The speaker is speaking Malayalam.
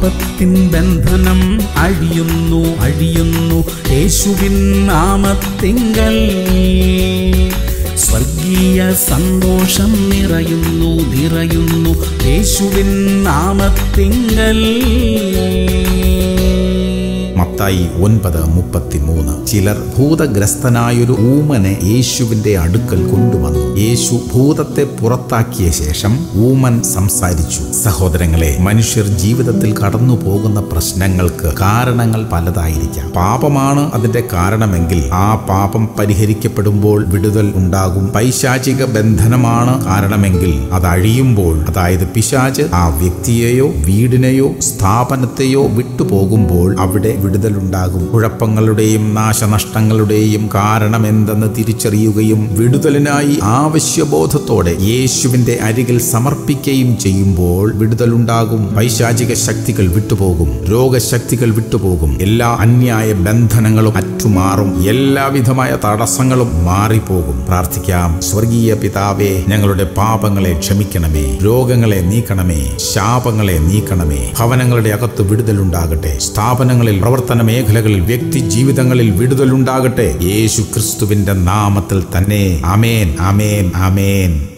പാപത്തിൻ ബന്ധനം അഴിയുന്നു അഴിയുന്നു യേശുവിൻ നാമത്തിങ്കൽ സ്വർഗീയ സന്തോഷം നിറയുന്നു നിറയുന്നു യേശുവിൻ നാമത്തിങ്കൽ മത്തായി ഒൻപത് മുപ്പത്തിമൂന്ന് ചിലർ ഭൂതഗ്രസ്തനായൊരു ഊമനെ യേശുവിന്റെ അടുക്കൽ കൊണ്ടുവന്നു യേശു ഭൂതത്തെ പുറത്താക്കിയ ശേഷം ഊമൻ സംസാരിച്ചു സഹോദരങ്ങളെ മനുഷ്യർ ജീവിതത്തിൽ കടന്നു പോകുന്ന പ്രശ്നങ്ങൾക്ക് കാരണങ്ങൾ പലതായിരിക്കാം പാപമാണ് അതിന്റെ കാരണമെങ്കിൽ ആ പാപം പരിഹരിക്കപ്പെടുമ്പോൾ വിടുതൽ ഉണ്ടാകും പൈശാചിക ബന്ധനമാണ് കാരണമെങ്കിൽ അത് അഴിയുമ്പോൾ അതായത് പിശാച് ആ വ്യക്തിയെയോ വീടിനെയോ സ്ഥാപനത്തെയോ വിട്ടുപോകുമ്പോൾ അവിടെ വിടുതലുണ്ടാകും കുഴപ്പങ്ങളുടെയും നാശനഷ്ടങ്ങളുടെയും കാരണം എന്തെന്ന് തിരിച്ചറിയുകയും വിടുതലിനായി ആവശ്യബോധത്തോടെ യേശുവിന്റെ അരികിൽ സമർപ്പിക്കുകയും ചെയ്യുമ്പോൾ വിടുതലുണ്ടാകും പൈശാചിക ശക്തികൾ വിട്ടുപോകും രോഗശക്തികൾ വിട്ടുപോകും എല്ലാ അന്യായ ബന്ധനങ്ങളും അറ്റുമാറും എല്ലാവിധമായ തടസ്സങ്ങളും മാറിപ്പോകും പ്രാർത്ഥിക്കാം സ്വർഗീയ പിതാവേ ഞങ്ങളുടെ പാപങ്ങളെ ക്ഷമിക്കണമേ രോഗങ്ങളെ നീക്കണമേ ശാപങ്ങളെ നീക്കണമേ ഭവനങ്ങളുടെ അകത്ത് വിടുതലുണ്ടാകട്ടെ സ്ഥാപനങ്ങളിൽ പ്രവർത്തന മേഖലകളിൽ വ്യക്തി ജീവിതങ്ങളിൽ വിടുതലുണ്ടാകട്ടെ യേശു ക്രിസ്തുവിന്റെ നാമത്തിൽ തന്നെ അമേൻ അമേൻ അമേൻ